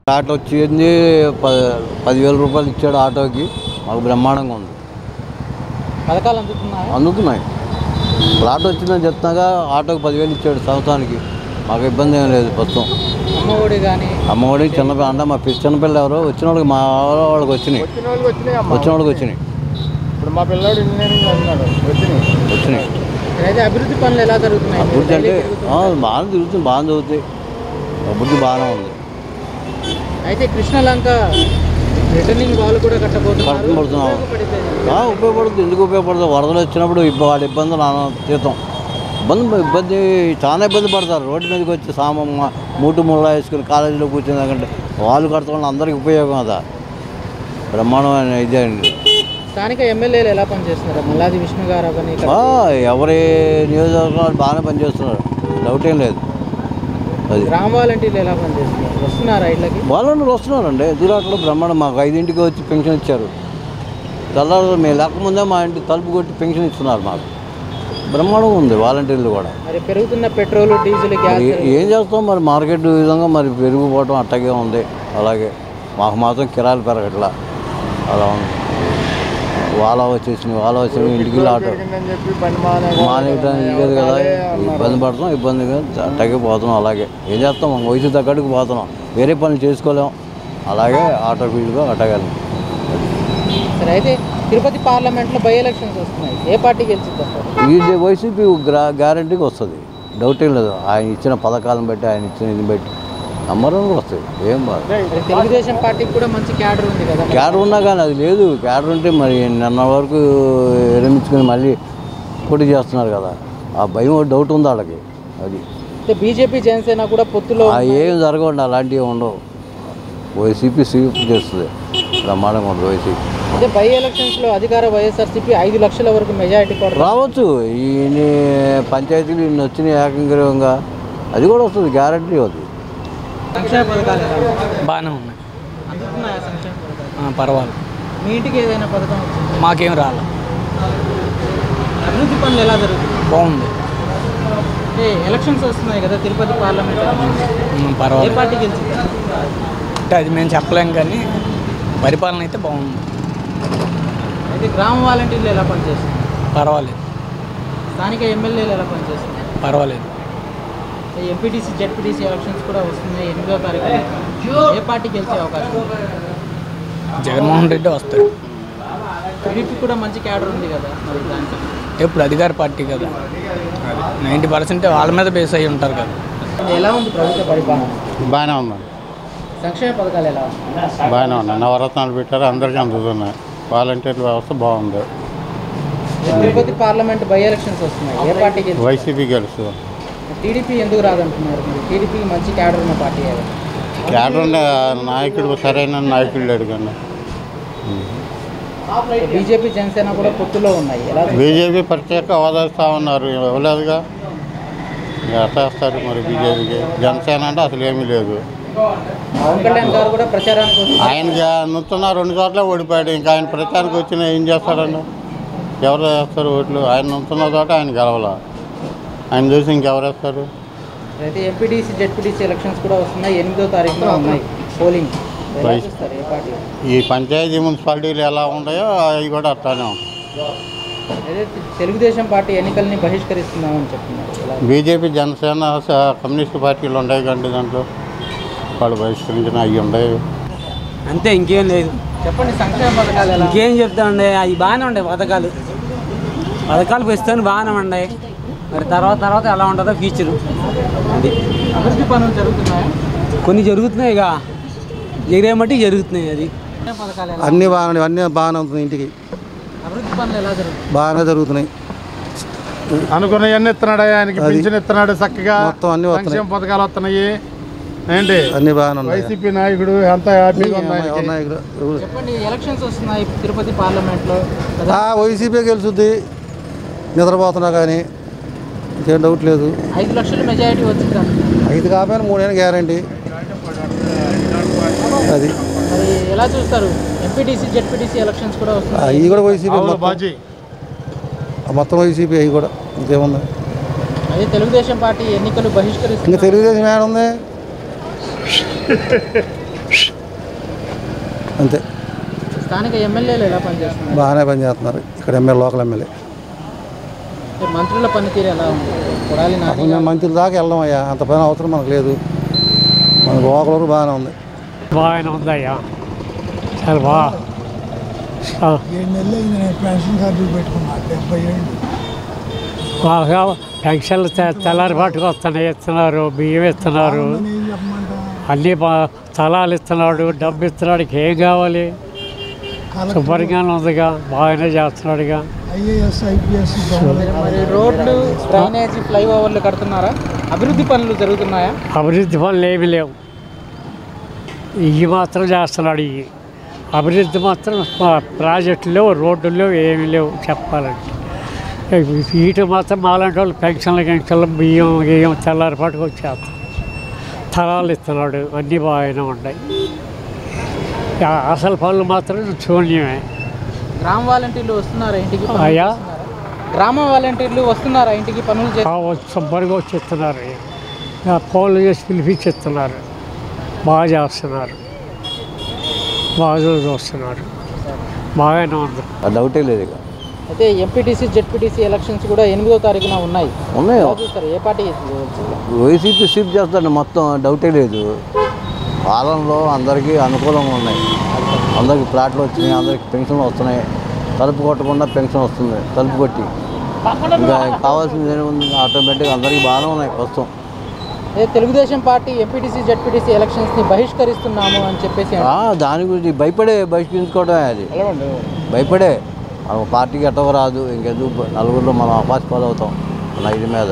Auto వచ్చింది ప పదివేల రూపాయలు ఇచ్చాడు ఆటోకి మాకు బ్రహ్మాండంగా ఉంది పథకాలు అందుతున్నాయా అందుతున్నాయి ఇప్పుడు ఆటో వచ్చిందని చెప్తున్నాగా ఆటోకి పదివేలు ఇచ్చాడు సంవత్సరానికి మాకు ఇబ్బంది ఏం లేదు ప్రస్తుతం అమ్మఒడి కానీ అమ్మఒడి చిన్నపిల్ల అంటే మా పిల్ల చిన్నపిల్ల ఎవరో వచ్చిన వాళ్ళకి మా వాళ్ళకి వచ్చినాయి వచ్చిన వాళ్ళకి వచ్చినాయి అమ్మ వచ్చిన వాళ్ళకి వచ్చినాయి ఇప్పుడు మా పిల్లాడు ఇంజనీరింగ్ చదివినాడు వచ్చినాయి వచ్చినాయి అయితే అభివృద్ధి పనులు ఎలా జరుగుతున్నాయి అభివృద్ధి అంటే డైలీ ఆ, బాగానే తిరుగుతుంది బాగానే చదువుతాయి అభివృద్ధి బాగానే ఉంది అయితే కృష్ణలంక రిటర్నింగ్ వాళ్ళు కూడా కట్టబోతున్నారు కట్టం పడుతున్నాం. ఉపయోగపడితే ఆ, ఉపయోగపడుతుంది ఎందుకు ఉపయోగపడుతుంది వరదలు వచ్చినప్పుడు ఇబ్బ- వాటి ఇబ్బందులు నానా తీతాం ఇబ్బంది ఇబ్బంది చాలా ఇబ్బంది పడతారు రోడ్డు మీదకి వచ్చి సామ మూటు ముళ్ళ వేసుకుని కాలేజీలో కూర్చుందాకంటే వాళ్ళు కడతాం అందరికీ ఉపయోగం అదా బ్రహ్మాండమైన ఇదే అండి స్థానిక ఎమ్మెల్యేలు ఎలా పనిచేస్తున్నారు మల్లాది విష్ణు గారు అవన్నీ ఇక్కడ ఆ, ఎవరి నియోజకవర్గం వాళ్ళు బాగానే పనిచేస్తున్నారు డౌట్ ఏం లేదు అది గ్రామ వాలంటీర్లు ఎలా పనిచేస్తున్నారు వస్తున్నారా ఇళ్ళకి వాళ్ళు వస్తున్నారండి ఎదురాట్లో బ్రహ్మాండం మాకు ఐదింటికి వచ్చి పెన్షన్ ఇచ్చారు తెల్లారు మేము లేకముందే మా ఇంటి తలుపు కొట్టి పెన్షన్ ఇస్తున్నారు మాకు బ్రహ్మాండం ఉంది వాలంటీర్లు కూడా మరి పెరుగుతున్న పెట్రోల్ డీజిల్ గ్యాస్ మరి ఏం చేస్తాం మరి మార్కెట్ విధంగా మరి పెరిగిపోవటం అట్టగే ఉంది అలాగే మాకు మాత్రం కిరాయిలు పెరగట్లా అలా ఉంది వాళ్ళ వచ్చేసింది వాళ్ళ వచ్చేసి ఇంటికి ఆటో పెరిగిందని చెప్పి పని మానే మానేయడానికి లేదు కదా ఇబ్బంది పడుతున్నాం ఇబ్బందిగా అట్టగే పోతున్నాం అలాగే ఏం చేస్తాం మనం వయసు తగ్గట్టుకు పోతున్నాం వేరే పనులు చేసుకోలేం అలాగే ఆటో ఫీల్డ్గా అట్టగలం సరే అయితే తిరుపతి పార్లమెంట్లో బై ఎలక్షన్స్ వస్తున్నాయి ఏ పార్టీ గెలిచిద్దాం ఈ వైసీపీ గ్రా గ్యారంటీకి వస్తుంది డౌట్ ఏం లేదు ఆయన ఇచ్చిన పథకాలను బట్టి ఆయన ఇచ్చిన ఇది బట్టి నంబర్ వన్ వస్తుంది ఏం బాధ మరి తెలుగుదేశం పార్టీకి కూడా మంచి క్యాడర్ ఉంది కదా క్యాడర్ ఉన్నా కానీ అది లేదు క్యాడర్ ఉంటే మరి నిన్న వరకు విరమించుకొని మళ్ళీ పోటీ చేస్తున్నారు కదా ఆ భయం ఒక డౌట్ ఉంది వాళ్ళకి అది అయితే బీజేపీ జనసేన కూడా పొత్తులో ఆ ఏం జరగండి అలాంటివి ఉండవు వైసీపీ స్వీప్ చేస్తుంది బ్రహ్మాండంగా ఉంటుంది వైసీపీ అయితే బై ఎలక్షన్స్లో అధికార వైఎస్ఆర్సీపీ ఐదు లక్షల వరకు మెజారిటీ కూడా రావచ్చు ఈ పంచాయతీలు ఇన్ని వచ్చినాయి ఏకంగ్రీవంగా అది కూడా వస్తుంది గ్యారంటీ అది సంక్షేమ పథకాలు ఎలా ఉన్నాయి? బాగానే ఉన్నాయి అందుతున్నాయా సంక్షేమ పథకాలు ఆ, పర్వాలేదు మీ ఇంటికి ఏదైనా పథకం వచ్చిందా? మాకేం రాలే అభివృద్ధి పనులు ఎలా జరుగుతుంది బాగుంది అంటే ఎలక్షన్స్ వస్తున్నాయి కదా తిరుపతి పార్లమెంట్ ఎలక్షన్స్. ఉమ్, ఏ పర్వాలేదు పార్టీ గెలిచింది అంటే అది మేము చెప్పలేం కానీ పరిపాలన అయితే బాగుంది అయితే గ్రామ వాలంటీర్లు ఎలా పనిచేస్తున్నారు పర్వాలేదు స్థానిక ఎమ్మెల్యేలు ఎలా పనిచేస్తున్నారు పర్వాలేదు ఎంపీటీసీ జెడ్పీటీసీ ఎలక్షన్స్ కూడా వస్తున్నాయి ఎనిమిదో తారీఖు ఏ పార్టీ గెలిచే అవకాశం ఉంది? జగన్మోహన్ రెడ్డి వస్తాడు టీడీపీ కూడా మంచి క్యాడర్ ఉంది కదా మరి దానికి ఎప్పుడు అధికార పార్టీ కదా నైంటీ పర్సెంట్ వాళ్ళ మీద బేస్ అయ్యి ఉంటారు కదా ఎలా ఉంది ప్రభుత్వ పరిపాలన బాగానే ఉందండి సంక్షేమ పథకాలు ఎలా ఉన్నాయి బాగానే ఉన్నాయి నవరత్నాలు పెట్టారు అందరికీ అందుతున్నాయి వాలంటీర్ వ్యవస్థ బాగుంది తిరుపతి పార్లమెంట్ బై ఎలక్షన్స్ వస్తున్నాయి ఏ పార్టీ గెలిచి వైసీపీ గెలుసు టీడీపీ ఎందుకు రాదంటున్నారు మరి టీడీపీకి మంచి క్యాడర్ ఉన్న పార్టీ కదా కేడర్ ఉండే నాయకుడు సరైన నాయకుడు లేడు కానీ బీజేపీ జనసేన కూడా పొత్తులో ఉన్నాయి ఎలా బీజేపీ ప్రత్యేక హోదా ఇస్తా ఉన్నారు ఇవ్వలేదుగా ఇంకా ఎట్లా ఇస్తారు మరి బీజేపీకి జనసేన అంటే అసలు ఏమీ లేదు పవన్ కళ్యాణ్ గారు కూడా ప్రచారానికి వస్తున్నారు ఆయన నుతున్న రెండు చోట్ల ఓడిపోయాడు ఇంకా ఆయన ప్రచారానికి వచ్చిన ఏం చేస్తాడండి ఎవరు వేస్తారు ఓట్లు ఆయన నుంచున్న చోట ఆయన గెలవాల ఆయన చూసి ఇంకెవరు వేస్తారు అయితే ఎంపీటీసీ జెడ్పీటీసీ ఎలక్షన్స్ కూడా వస్తున్నాయి ఎనిమిదో తారీఖున ఉన్నాయి పోలింగ్ ఎలా Right. చూస్తారు ఏ పార్టీ ఈ పంచాయతీ మున్సిపాలిటీలు ఎలా ఉంటాయో అవి కూడా అట్లానే ఉంటాయి అయితే తెలుగుదేశం పార్టీ ఎన్నికల్ని బహిష్కరిస్తున్నామని చెప్తున్నారు ఎలా బీజేపీ జనసేన స- కమ్యూనిస్ట్ పార్టీలు ఉన్నాయి కండి దాంట్లో వాళ్ళు బహిష్కరించిన అవి ఉన్నాయి అంతే ఇంకేం లేదు చెప్పండి సంక్షేమ పథకాలు ఎలా ఇంకేం చెప్తామండి అవి బాగానే ఉన్నాయి పథకాలు పథకాలు ప్రస్తుతానికి బాగానే ఉన్నాయి మరి తర్వాత తర్వాత ఎలా ఉంటుందో ఫ్యూచర్ అది అభివృద్ధి పనులు జరుగుతున్నాయా కొన్ని జరుగుతున్నాయి ఇక జరిగే మట్టి జరుగుతున్నాయి అది సంక్షేమ పథకాలు ఎలా అన్నీ బాగానే అన్నీ బాగానే ఉంటుంది ఇంటికి అభివృద్ధి పనులు ఎలా జరుగుతుంది బాగానే జరుగుతున్నాయి అనుకున్నవన్నీ ఇస్తున్నాడు ఆయనకి అది. పింఛన్ ఇస్తున్నాడు చక్కగా మొత్తం అన్నీ వస్తున్నాయి. సంక్షేమ పథకాలు వస్తున్నాయి ఏంటి అన్నీ బాగానే ఉన్నాయి వైసీపీ నాయకుడు ఎంత హ్యాపీగా ఉంది ఆయనకి. ఉన్నాయి ఇక్కడ. ఎవరు? చెప్పండి ఎలక్షన్స్ వస్తున్నాయి తిరుపతి పార్లమెంట్లో కదా ఆ వైసీపీ గెలుచుద్ది నిద్రపోతున్నా కానీ ఇంకేం డౌట్ లేదు ఐదు లక్షల మెజారిటీ వచ్చింది అంటున్నారు. ఐదు కాకపోయినా మూడైనా గ్యారంటీ అది మరి ఎలా చూస్తారు ఎంపీటీసీ జెడ్పీటీసీ ఎలక్షన్స్ కూడా వస్తున్నాయి అవి కూడా వైసీపీ అవును, మొత్తం బాజీ మొత్తం వైసీపీ అవి కూడా ఇంకేముంది అదే తెలుగుదేశం పార్టీ ఎన్నికలు బహిష్కరిస్తుంది ఇంకా తెలుగుదేశం ఏడుంది అంతే స్థానిక ఎమ్మెల్యేలు ఎలా పనిచేస్తున్నారు బాగానే పనిచేస్తున్నారు ఇక్కడ ఎమ్మెల్యే లోకల్ ఎమ్మెల్యే అంటే మంత్రుల పనితీరు ఎలా ఉంది కొడాలి నాని అసలు మేము మంత్రుల దాకా వెళ్ళడం అయ్యా అంత పని అవసరం మనకు లేదు మన లోకల్ వరకు బాగానే ఉంది బాగానే ఉందయ్యా చాలా బాగా ఏడు నెలలు అయింది నేను పెన్షన్ కార్డు పెట్టుకున్నా డెబ్బై ఏళ్ళు బాగా పెన్షన్లు తె- తెల్లారిపాటుకు వస్తున్నాయి ఇస్తున్నారు బియ్యం ఇస్తున్నారు అని ఏం చెప్పమంటా అన్నీ బా స్థలాలు ఇస్తున్నాడు డబ్బు ఇస్తున్నాడు ఏం కావాలి కలెక్టర్ శుభ్రంగానే ఉందిగా బాగానే చేస్తున్నాడుగా ఐఏఎస్ ఐపీఎస్ మరి రోడ్లు డ్రైనేజీ ఫ్లైఓవర్లు కడుతున్నారా అభివృద్ధి పనులు జరుగుతున్నాయా అభివృద్ధి పనులు ఏమీ లేవు ఇవి మాత్రం చేస్తున్నాడు ఇవి అభివృద్ధి మాత్రం ప- ప్రాజెక్టులు లేవు రోడ్లు లేవు ఏమీ లేవు చెప్పాలంటే వీటి మాత్రం మాలాంటి వాళ్ళు పెన్షన్లు గిన్షన్లు బియ్యం గియ్యం తెల్లారిపాటుకు వచ్చేస్తాం స్థలాలు ఇస్తున్నాడు అన్నీ బాగానే ఉన్నాయి ఆ అసలు పనులు మాత్రం శూన్యమే గ్రామ వాలంటీర్లు వస్తున్నారా ఇంటికి పనులు అయ్యా. చేస్తున్నారా? గ్రామ వాలంటీర్లు వస్తున్నారా ఇంటికి పనులు చేసి ఆ వచ్చి శుభ్రంగా వచ్చి ఇస్తున్నారు ఆ ఫోన్లు చేసి పిలిపించి ఇస్తున్నారు బాగా చేస్తున్నారు బాగా చూస్తున్నారు బాగానే ఉంది ఆ డౌటే లేదు ఇక అయితే ఎంపీటీసీ జెడ్పీటీసీ ఎలక్షన్స్ కూడా ఎనిమిదో తారీఖున ఉన్నాయి ఉన్నాయి ఎలా చూస్తారు ఏ పార్టీ వైసీపీ షిఫ్ట్ చేస్తాడు మొత్తం డౌటే లేదు పాలనలో అందరికీ అనుకూలంగా ఉన్నాయి అందరికి ప్లాట్లు వచ్చినాయి అందరికి పెన్షన్లు వస్తున్నాయి తలుపు కొట్టకుండా పెన్షన్ వస్తుంది తలుపు కొట్టి ఇంకా కావాల్సింది ఏముంది ఆటోమేటిక్గా అందరికీ బాగానే ఉన్నాయి ప్రస్తుతం అదే Telugu Desam party MPTC ZPTC elections ని బహిష్కరిస్తున్నాము అని చెప్పేసి ఆ, దాని గురించి భయపడే బహిష్కరించుకోవడమే అది భయపడే మన పార్టీకి ఎట్టవ రాదు ఇంకెందుకు నలుగురిలో మనం అపాస్ అవుతాం మన ఇది మీద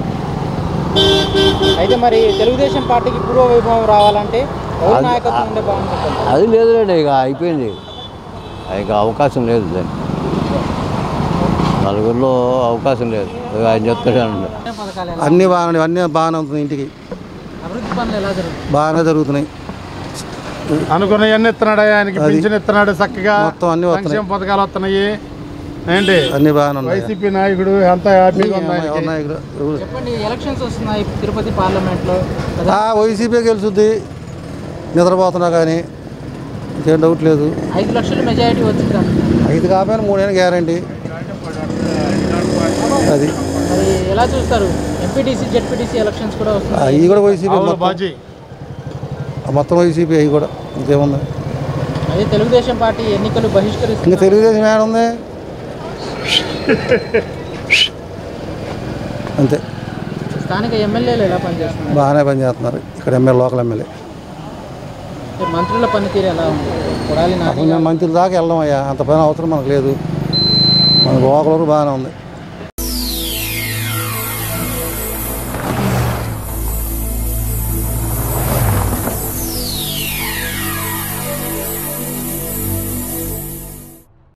అయితే మరి తెలుగుదేశం పార్టీకి పూర్వ వైభవం రావాలంటే ఎవరి అది- నాయకత్వం ఉండే బాగుంటుంది అది లేదులేండి ఇక అయిపోయింది ఇక అవకాశం లేదు దాన్ని నలుగురిలో అవకాశం లేదు ఇక ఆయన చెప్తాడండి పథకాలు ఎలా అన్నీ బాగానే అన్నీ బాగానే ఉంటుంది ఇంటికి అభివృద్ధి పనులు ఎలా జరుగుతుంది బాగానే జరుగుతున్నాయి అనుకున్నవన్నీ ఇస్తున్నాడు ఆయనకి అది. పింఛన్ ఇస్తున్నాడు చక్కగా మొత్తం అన్నీ వస్తున్నాయి. సంక్షేమ పథకాలు వస్తున్నాయి ఏంటి అన్నీ బాగానే ఉన్నాయి వైసీపీ నాయకుడు ఎంత హ్యాపీగా ఉంది ఆయనకి. ఉన్నాయి ఇక్కడ. ఎవరు? చెప్పండి ఎలక్షన్స్ వస్తున్నాయి తిరుపతి పార్లమెంట్ లో కదా ఆ వైసీపీ గెలుచుద్ది నిద్రపోతున్నా కానీ ఇంకేం డౌట్ లేదు ఐదు లక్షల మెజారిటీ వచ్చింది ఐదు కాకపోయినా మూడైనా గ్యారంటీ అది మరి ఎలా చూస్తారు ఎంపీటీసీ జెడ్పీటీసీ ఎలక్షన్స్ కూడా వస్తున్నాయి అవి కూడా వైసీపీ అవును మొత్తం బాజీ మొత్తం వైసీపీ అవి కూడా ఇంకేముంది అదే తెలుగుదేశం పార్టీ ఎన్నికలు ఇంకా బహిష్కరిస్తుంది తెలుగుదేశం ఏడుంది అంతే స్థానిక ఎమ్మెల్యేలు ఎలా పనిచేస్తున్నారు బాగానే పనిచేస్తున్నారు ఇక్కడ ఎమ్మెల్యే లోకల్ ఎమ్మెల్యే అంటే మంత్రుల పనితీరు ఎలా ఉంది కొడాలి నాని అసలు మేము మంత్రుల దాకా వెళ్ళడం అయ్యా అంత పని అవసరం మనకు లేదు మన లోకల్ వరకు బాగానే ఉంది